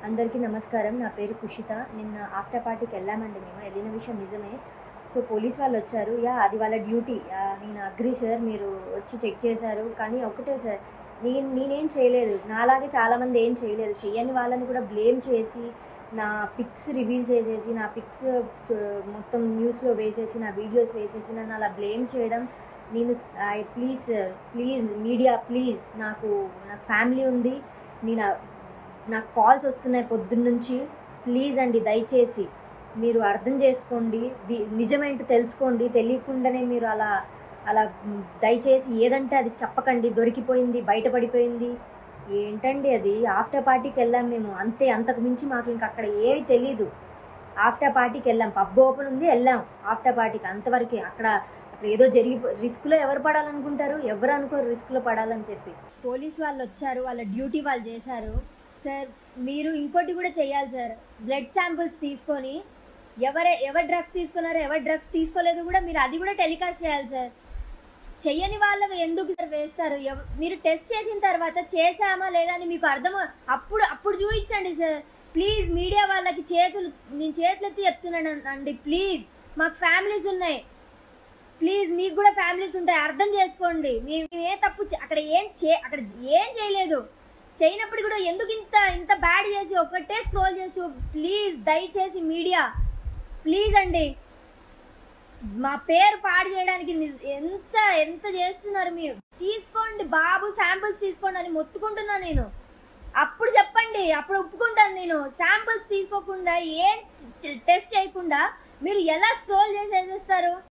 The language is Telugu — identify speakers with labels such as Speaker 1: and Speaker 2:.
Speaker 1: అందరికీ నమస్కారం నా పేరు కుషిత నిన్న ఆఫ్టర్ పార్టీకి వెళ్ళామండి మేము వెళ్ళిన విషయం నిజమే సో పోలీస్ వాళ్ళు వచ్చారు యా అది వాళ్ళ డ్యూటీ యా, నేను అగ్రి సార్ మీరు వచ్చి చెక్ చేశారు కానీ ఒకటే సార్ నేను నేనేం చేయలేదు నాలాగే చాలామంది ఏం చేయలేదు చెయ్యని వాళ్ళని కూడా బ్లేమ్ చేసి నా పిక్స్ రివీల్ చేసేసి నా పిక్స్ మొత్తం న్యూస్లో వేసేసి నా వీడియోస్ వేసేసి నన్ను అలా బ్లేమ్ చేయడం నేను I please sir please media please నాకు నాకు ఫ్యామిలీ ఉంది నేను ఆ- నాకు కాల్స్ వస్తున్నాయి పొద్దున్న నుంచి ప్లీజ్ అండి దయచేసి మీరు అర్థం చేసుకోండి వి- నిజమేంటో తెలుసుకోండి తెలియకుండానే మీరు అలా అలా మ్, దయచేసి ఏదంటే అది చెప్పకండి దొరికిపోయింది బయటపడిపోయింది ఏంటండి అది ఆఫ్టర్ పార్టీకి వెళ్ళాం మేము అంతే అంతకు మించి మాకు ఇంక అక్కడ ఏవి తెలీదు ఆఫ్టర్ పార్టీకి వెళ్ళాం పబ్ ఓపెన్ ఉంది వెళ్ళాం ఆఫ్టర్ పార్టీకి అంతవరకే అక్కడ అక్కడ ఏదో జరిగి రిస్క్లో ఎవరు పడాలనుకుంటారు ఎవరు అనుకోరు రిస్క్లో పడాలని చెప్పి పోలీస్ వాళ్ళు వచ్చారు వాళ్ళ డ్యూటీ వాళ్ళు చేశారు సార్ మీరు ఇంకోటి కూడా చేయాలి సార్ బ్లడ్ శాంపిల్స్ తీసుకొని ఎవరే ఎవరు డ్రగ్స్ తీసుకున్నారో ఎవరు డ్రగ్స్ తీసుకోలేదు కూడా మీరు అది కూడా టెలికాస్ట్ చేయాలి సార్ చెయ్యని వాళ్ళవి ఎందుకు సార్ వేస్తారు ఎవ- మీరు టెస్ట్ చేసిన తర్వాత చేసామా లేదా అని మీకు అర్థం అప్పుడు అప్పుడు చూపించండి సార్ ప్లీజ్ మీడియా వాళ్ళకి చేతులు నేను చేతులు ఎత్తి చెప్తున్నాను అండి ప్లీజ్ మాకు ఫ్యామిలీస్ ఉన్నాయి ప్లీజ్ మీకు కూడా ఫ్యామిలీస్ ఉంటాయి అర్థం చేసుకోండి మేము ఏ తప్పు చే- అక్కడ ఏం చే అక్కడ ఏం చేయలేదు చేయనప్పుడు కూడా ఎందుకు ఇంత ఇంత బ్యాడ్ చేసి ఒకటే స్క్రోల్ చేసి ప్లీజ్ దయచేసి మీడియా ప్లీజ్ అండి మా పేరు పాడు చేయడానికి నిజ- ఎంత ఎంత చేస్తున్నారు మీరు తీసుకోండి బాబు శాంపిల్స్ తీసుకోండి అని మొత్తుకుంటున్నా నేను అప్పుడు చెప్పండి అప్పుడు ఒప్పుకుంటాను నేను శాంపిల్స్ తీసుకోకుండా ఏం టెస్ట్ చేయకుండా మీరు ఎలా స్క్రోల్ చేసి వేసేస్తారు